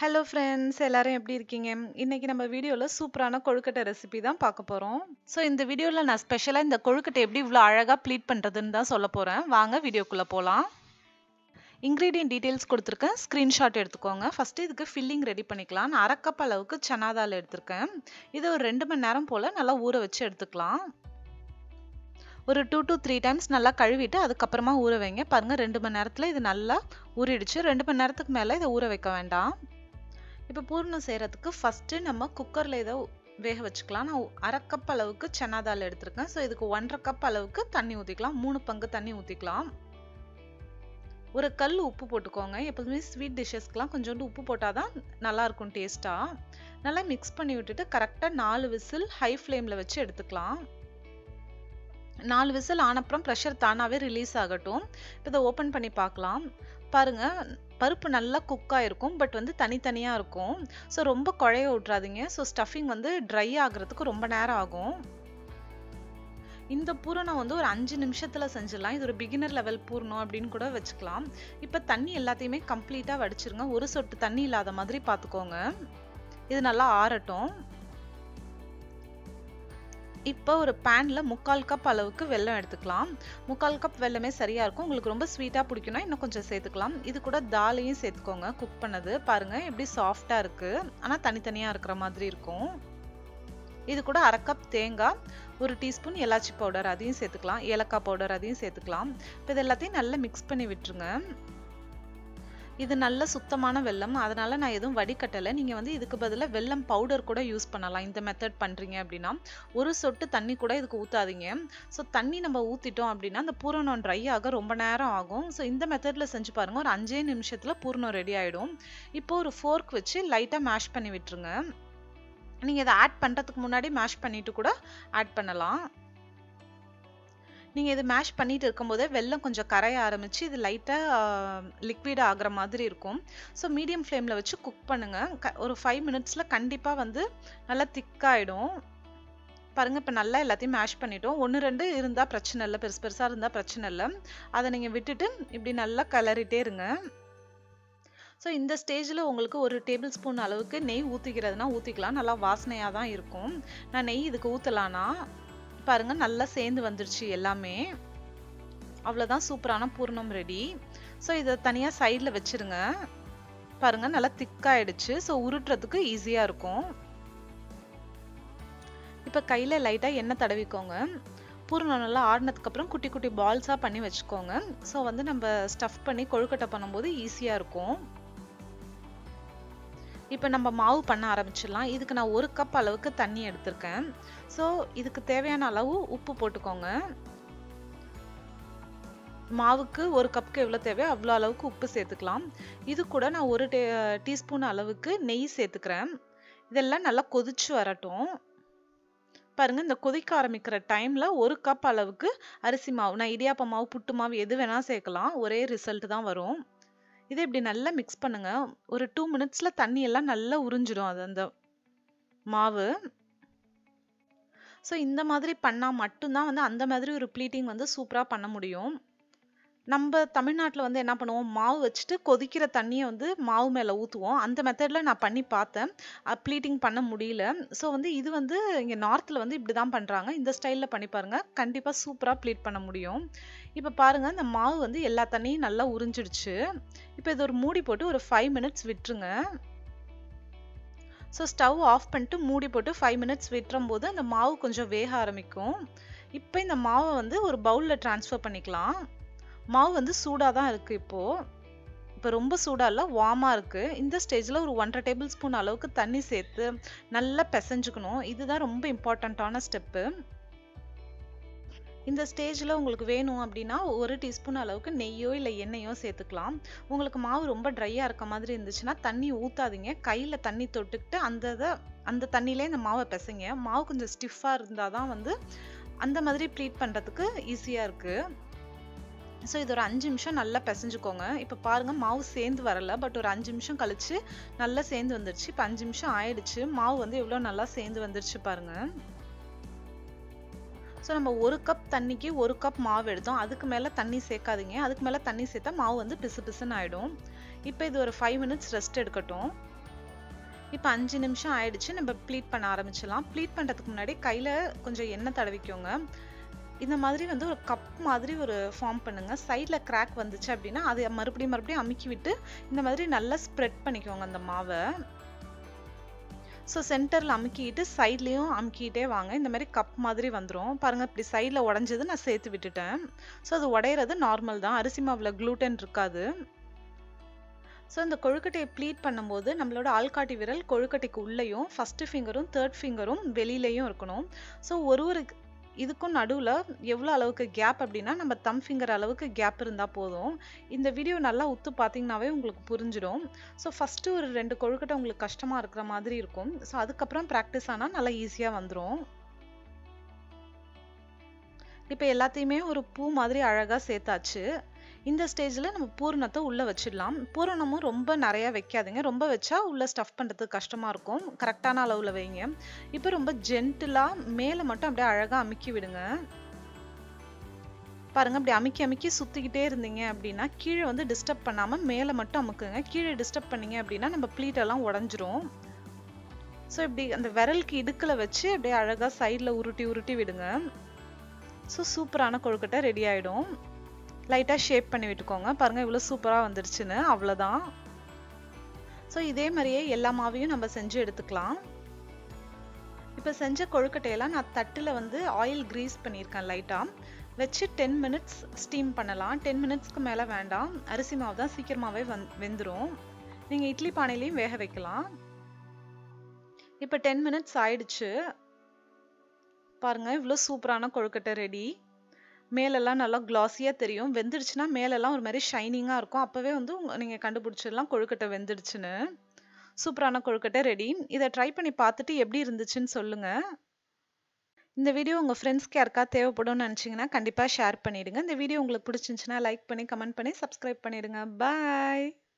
Hello friends எல்லாரும் எப்படி இருக்கீங்க? இன்னைக்கு நம்ம வீடியோல சூப்பரான கொழுக்கட்டை ரெசிபி தான் பார்க்க போறோம். ஸோ இந்த வீடியோல நான் ஸ்பெஷலா இந்த கொழுக்கட்டை எப்படி இவ்ளோ அழகா ப்ளீட் பண்றதுன்னு தான் சொல்லப் போறேன். வாங்க வீடியோக்குள்ள போலாம். இன்கிரீடியன்ட் டீடைல்ஸ் குடுத்துருக்கேன். ஸ்கிரீன்ஷாட் எடுத்துக்கோங்க. ஃபர்ஸ்ட் இதுக்கு ஃபில்லிங் ரெடி பண்ணிக்கலாம். நான் 1/2 கப் அளவுக்கு சன்னா தால் எடுத்திருக்கேன். இத ஒரு 2 மணி நேரம் போல நல்லா ஊற வச்சு எடுத்துக்கலாம். ஒரு 2 to 3 டைம்ஸ் நல்லா கழுவிட்டு அதுக்கப்புறமா ஊற வைங்க. பாருங்க 2 மணி நேரத்துல இது நல்லா ஊறிடுச்சு. 2 மணி நேரத்துக்கு மேல இத ஊற வைக்க வேண்டாம். இப்ப பூரணம் செய்றதுக்கு ஃபர்ஸ்ட் நம்ம குக்கர்ல இத வேக வச்சுக்கலாம். நான் 1/2 கப் அளவுக்கு சன்னா தால் எடுத்திருக்கேன். ஸோ இதுக்கு 1 1/2 கப் அளவுக்கு தண்ணி ஊத்திக்கலாம். 3 பங்கு தண்ணி ஊத்திக்கலாம். ஒரு கல் உப்பு போட்டுக்கோங்க. எப்பவுமே ஸ்வீட் டிஷ்ஷஸ்க்குலாம் கொஞ்சோண்டு உப்பு போட்டா தான் நல்லா இருக்கும் டேஸ்ட்டா. நல்லா மிக்ஸ் பண்ணி விட்டுட்டு கரெக்ட்டா 4 விசில் ஹை ஃப்ளேம்ல வச்சு எடுத்துக்கலாம். 4 விசில் ஆனப்புறம் பிரஷர் தானாவே ரிலீஸ் ஆகட்டும். இப்ப இத ஓப்பன் பண்ணி பார்க்கலாம். பாருங்க பருப்பு நல்லா குக் ஆயிருக்கும். பட் வந்து தனித்தனியா இருக்கும். ஸோ ரொம்ப குழைய விட்றாதீங்க. ஸோ ஸ்டஃபிங் வந்து ட்ரை ஆகுறதுக்கு ரொம்ப நேரம் ஆகும். இந்த பூரணம் வந்து ஒரு 5 நிமிஷத்துல செஞ்சிடலாம். இது ஒரு பிகினர் லெவல் பூரணம் அப்படின்னு கூட வச்சுக்கலாம். இப்ப தண்ணி எல்லாத்தையுமே கம்ப்ளீட்டா வடிச்சிருங்க. ஒரு சொட்டு தண்ணி இல்லாத மாதிரி பார்த்துக்கோங்க. இது நல்லா ஆறட்டும். இப்ப ஒரு பேன்ல 3/4 கப் அளவுக்கு வெல்லம் எடுத்துக்கலாம். 3/4 கப் வெல்லமே சரியா இருக்கும். உங்களுக்கு ரொம்ப ஸ்வீட்டா பிடிக்கும்னா இன்னும் கொஞ்சம் சேர்த்துக்கலாம். இது கூட தாலையும் சேர்த்துக்கோங்க. குக் பண்ணது. பாருங்க எப்படி சாஃப்ட்டா இருக்கு. ஆனா தனித்தனியா இருக்கிற மாதிரி இருக்கும். இது கூட 1/2 கப் தேங்காய், 1 டீஸ்பூன் எலாச்சி பவுடர் அதையும் சேர்த்துக்கலாம். ஏலக்காய் பவுடர் அதையும் சேர்த்துக்கலாம். இப்ப இது எல்லாத்தையும் நல்லா மிக்ஸ் பண்ணி விட்டுருங்க. இது நல்ல சுத்தமான வெல்லம். அதனால நான் எதுவும் வடிகட்டல. நீங்க வந்து இதுக்கு பதிலா வெல்லம் பவுடர் கூட யூஸ் பண்ணலாம். இந்த மெத்தட் பண்றீங்க அப்படின்னா. ஒரு சொட்டு தண்ணி கூட இதுக்கு ஊத்தாதீங்க. ஸோ தண்ணி நம்ம ஊத்திட்டோம் அப்படின்னா அந்த பூரணம் ட்ரை ஆக ரொம்ப நேரம் ஆகும். ஸோ இந்த மெத்தட்ல செஞ்சு பாருங்க. ஒரு 5 நிமிஷத்துல பூரணம் ரெடி ஆயிடும். இப்போ ஒரு ஃபோர்க் வச்சு லைட்டா மேஷ் பண்ணி விட்டுருங்க. நீங்க இத ஆட் பண்றதுக்கு முன்னாடி மேஷ் பண்ணிட்டு கூட ஆட் பண்ணலாம். நீங்க இது மேஷ் பண்ணிட்டு இருக்கும்போதே வெல்லம் கொஞ்சம் கரைய ஆரம்பிச்சு இது லைட்டா லிக்விட் ஆகுற மாதிரி இருக்கும். ஸோ மீடியம் ஃப்ளேம்ல வச்சு குக் பண்ணுங்க. க ஒரு 5 மினிட்ஸ்ல கண்டிப்பா வந்து நல்லா திக் ஆயிடும். பாருங்க இப்ப நல்லா எல்லாத்தையும் மேஷ் பண்ணிட்டோம். 1, 2 இருந்தா பிரச்சனை இல்ல. பெருசு பெருசா இருந்தா பிரச்சனை இல்ல. அத நீங்க விட்டுட்டு இப்படி நல்லா கிளறிட்டே இருங்க. ஸோ இந்த ஸ்டேஜ்ல உங்களுக்கு 1 டேபிள் ஸ்பூன் அளவுக்கு நெய் ஊத்திக்கிறதுனா ஊத்திக்கலாம். நல்லா வாசனையா தான் இருக்கும். நான் நெய் இதுக்கு ஊத்தலானா பாருங்க நல்லா சேர்ந்து வந்துருச்சு எல்லாமே. அவ்வளோதான் சூப்பரான பூரணம் ரெடி. ஸோ இத தனியா சைடுல வச்சிருங்க. பாருங்க நல்லா திக் ஆயிடுச்சு. ஸோ உருட்டுறதுக்கு ஈஸியா இருக்கும். இப்ப கையில லைட்டா எண்ணெய் தடவிக்கோங்க. பூரணம் நல்லா ஆறுனதுக்கு அப்புறம் குட்டி குட்டி பால்ஸா பண்ணி வச்சுக்கோங்க. ஸோ வந்து நம்ம ஸ்டஃப் பண்ணி கொழுக்கட்டை பண்ணும்போது ஈஸியா இருக்கும். இப்ப நம்ம மாவு பண்ண ஆரம்பிச்சிடலாம். இதுக்கு நான் 1 கப் அளவுக்கு தண்ணி எடுத்திருக்கேன். ஸோ இதுக்கு தேவையான அளவு உப்பு போட்டுக்கோங்க. மாவுக்கு 1 கப்புக்கு எவ்வளோ தேவையோ அவ்வளோ அளவுக்கு உப்பு சேர்த்துக்கலாம். இது கூட நான் 1 டே டீஸ்பூன் அளவுக்கு நெய் சேர்த்துக்கிறேன். இதெல்லாம் நல்லா கொதிச்சு வரட்டும். பாருங்க இந்த கொதிக்க ஆரம்பிக்கிற டைம்ல 1 கப் அளவுக்கு அரிசி மாவு நான் இடியாப்ப மாவு, புட்டு மாவு எது வேணா சேர்க்கலாம். ஒரே ரிசல்ட் தான் வரும். இத இப்படி நல்லா மிக்ஸ் பண்ணுங்க. ஒரு 2 மினிட்ஸ்ல தண்ணி எல்லாம் நல்லா உறிஞ்சிடும் அது அந்த மாவு. ஸோ இந்த மாதிரி பண்ணா மட்டும் தான் வந்து அந்த மாதிரி ஒரு ப்ளீட்டிங் வந்து சூப்பரா பண்ண முடியும். நம்ப தமிழ்நாட்டுல வந்து என்ன பண்ணுவோம், மாவு வச்சுட்டு கொதிக்கிற தண்ணிய வந்து மாவு மேல ஊத்துவோம். அந்த மெத்தட்ல நான் பண்ணி பார்த்தேன். அ ப்ளீட்டிங் பண்ண முடியல. ஸோ வந்து இது வந்து இங்க நார்த்ல வந்து இப்படி தான் பண்றாங்க. இந்த ஸ்டைல்ல பண்ணி பாருங்க. கண்டிப்பா சூப்பரா ப்ளீட் பண்ண முடியும். இப்ப பாருங்க இந்த மாவு வந்து எல்லா தண்ணியும் நல்லா உறிஞ்சிடுச்சு. இப்ப இத ஒரு மூடி போட்டு ஒரு 5 மினிட்ஸ் விட்டுருங்க. ஸோ ஸ்டவ் ஆஃப் பண்ணிட்டு மூடி போட்டு 5 மினிட்ஸ் விட்டுறம்போது அந்த மாவு கொஞ்சம் வேக ஆரம்பிக்கும். இப்ப இந்த மாவ வந்து ஒரு பவுல்ல ட்ரான்ஸ்ஃபர் பண்ணிக்கலாம். மாவு வந்து சூடா தான் இருக்கு இப்போ. இப்ப ரொம்ப சூடா இல்ல. வார்மா இருக்கு. இந்த ஸ்டேஜ்ல ஒரு 1 1/2 டேபிள் ஸ்பூன் அளவுக்கு தண்ணி சேர்த்து நல்லா பெசஞ்சுக்கணும். இதுதான் ரொம்ப இம்பார்ட்டன்ட்டான ஸ்டெப்பு. இந்த ஸ்டேஜ்ல உங்களுக்கு வேணும் அப்படின்னா 1 டீஸ்பூன் அளவுக்கு நெய்யோ இல்ல எண்ணெயோ சேர்த்துக்கலாம். உங்களுக்கு மாவு ரொம்ப ட்ரையா இருக்க மாதிரி இருந்துச்சுன்னா தண்ணி ஊத்தாதீங்க. கையில தண்ணி தொட்டுக்கிட்டு அந்த இத அந்த தண்ணியிலே இந்த மாவ பெசைங்க. மாவு கொஞ்சம் ஸ்டிஃப்பா இருந்தா தான் வந்து அந்த மாதிரி ப்ளீட் பண்றதுக்கு ஈஸியா இருக்கு. ஸோ இது ஒரு 5 நிமிஷம் நல்லா பெசஞ்சுக்கோங்க. இப்ப பாருங்க மாவு சேர்ந்து வரல. பட் ஒரு 5 நிமிஷம் கழிச்சு நல்லா சேர்ந்து வந்துருச்சு. இப்ப 5 நிமிஷம் ஆயிடுச்சு. மாவு வந்து எவ்வளோ நல்லா சேர்ந்து வந்துருச்சு பாருங்க. ஸோ நம்ம 1 கப் தண்ணிக்கு 1 கப் மாவு எடுத்தோம். அதுக்கு மேல தண்ணி சேர்க்காதீங்க. அதுக்கு மேல தண்ணி சேர்த்தா மாவு வந்து பிசு பிசுன்னு ஆயிடும். இப்ப இது ஒரு 5 மினிட்ஸ் ரெஸ்ட் எடுக்கட்டும். இப்போ அஞ்சு நிமிஷம் ஆயிடுச்சு நம்ம ப்ளீட் பண்ண ஆரம்பிச்சிடலாம் ப்ளீட் பண்ணுறதுக்கு முன்னாடி கையில் கொஞ்சம் எண்ணெய் தடவிக்கோங்க இந்த மாதிரி வந்து ஒரு கப் மாதிரி ஒரு ஃபார்ம் பண்ணுங்க சைடில் கிராக் வந்துச்சு அப்படின்னா அதை மறுபடியும் மறுபடியும் அமுக்கி விட்டு இந்த மாதிரி நல்லா ஸ்ப்ரெட் பண்ணிக்கோங்க அந்த மாவை ஸோ சென்டரில் அமுக்கிட்டு சைட்லேயும் அமுக்கிட்டே வாங்க இந்த மாதிரி கப் மாதிரி வந்துடும் பாருங்கள் இப்படி சைடில் உடஞ்சது நான் சேர்த்து விட்டுட்டேன் ஸோ அது உடையிறது நார்மல் தான் அரிசி மாவில் க்ளூட்டன் இருக்காது ஸோ இந்த கொழுக்கட்டையை ப்ளீட் பண்ணும்போது நம்மளோட ஆள்காட்டி விரல் கொழுக்கட்டைக்கு உள்ளேயும் ஃபஸ்ட்டு ஃபிங்கரும் தேர்ட் ஃபிங்கரும் வெளியிலையும் இருக்கணும் ஸோ ஒரு ஒரு இதுக்கும் நடுவில் எவ்வளோ அளவுக்கு கேப் அப்படின்னா நம்ம தம் ஃபிங்கர் அளவுக்கு கேப் இருந்தால் போதும் இந்த வீடியோ நல்லா உத்து பார்த்தீங்கன்னாவே உங்களுக்கு புரிஞ்சிடும் ஸோ ஃபஸ்ட்டு ஒரு ரெண்டு கொழுக்கட்டை உங்களுக்கு கஷ்டமாக இருக்கிற மாதிரி இருக்கும் ஸோ அதுக்கப்புறம் ப்ராக்டிஸ் ஆனால் நல்லா ஈஸியாக வந்துடும் இப்போ எல்லாத்தையுமே ஒரு பூ மாதிரி அழகாக சேர்த்தாச்சு இந்த ஸ்டேஜில் நம்ம பூரணத்தை உள்ளே வச்சிடலாம் பூரணமும் ரொம்ப நிறையா வைக்காதீங்க ரொம்ப வச்சா உள்ளே ஸ்டஃப் பண்ணுறதுக்கு கஷ்டமாக இருக்கும் கரெக்டான அளவில் வைங்க இப்போ ரொம்ப ஜென்டிலாக மேலே மட்டும் அப்படியே அழகாக அமுக்கி விடுங்க பாருங்க அப்படி அமுக்கி அமுக்கி சுற்றிக்கிட்டே இருந்தீங்க அப்படின்னா கீழே வந்து டிஸ்டர்ப் பண்ணாமல் மேலே மட்டும் அமுக்குங்க கீழே டிஸ்டர்ப் பண்ணீங்க அப்படின்னா நம்ம ப்ளீட்டெல்லாம் உடஞ்சிரும் ஸோ இப்படி அந்த விரலுக்கு இடுக்கில் வச்சு அப்படியே அழகாக சைடில் உருட்டி உருட்டி விடுங்க ஸோ சூப்பரான கொழுக்கட்டை ரெடி ஆகிடும் லைட்டாக ஷேப் பண்ணி விட்டுக்கோங்க பாருங்கள் இவ்வளோ சூப்பராக வந்துருச்சுன்னு அவ்வளோதான் ஸோ இதே மாதிரியே எல்லா மாவையும் நம்ம செஞ்சு எடுத்துக்கலாம் இப்போ செஞ்ச கொழுக்கட்டையெல்லாம் நான் தட்டில் வந்து ஆயில் க்ரீஸ் பண்ணியிருக்கேன் லைட்டாக வச்சு டென் மினிட்ஸ் ஸ்டீம் பண்ணலாம் டென் மினிட்ஸ்க்கு மேலே வேண்டாம் அரிசி மாவு தான் சீக்கிரமாகவே வந் வெந்துடும் நீங்கள் இட்லி பானையிலையும் வேக வைக்கலாம் இப்போ டென் மினிட்ஸ் ஆயிடுச்சு பாருங்கள் இவ்வளோ சூப்பரான கொழுக்கட்டை ரெடி மேலெல்லாம் நல்லா கிளாஸியாக தெரியும் வெந்துடுச்சுன்னா மேலெல்லாம் ஒரு மாதிரி ஷைனிங்காக இருக்கும் அப்போவே வந்து நீங்கள் கண்டுபிடிச்சிடலாம் கொழுக்கட்டை வெந்துடுச்சுன்னு சூப்பரான கொழுக்கட்டை ரெடி இதை ட்ரை பண்ணி பார்த்துட்டு எப்படி இருந்துச்சுன்னு சொல்லுங்கள் இந்த வீடியோ உங்கள் ஃப்ரெண்ட்ஸ்க்கு யாருக்கா தேவைப்படும்னு நினச்சிங்கன்னா கண்டிப்பாக ஷேர் பண்ணிவிடுங்க இந்த வீடியோ உங்களுக்கு பிடிச்சிருந்துச்சுன்னா லைக் பண்ணி கமெண்ட் பண்ணி சப்ஸ்கிரைப் பண்ணிவிடுங்க பாய்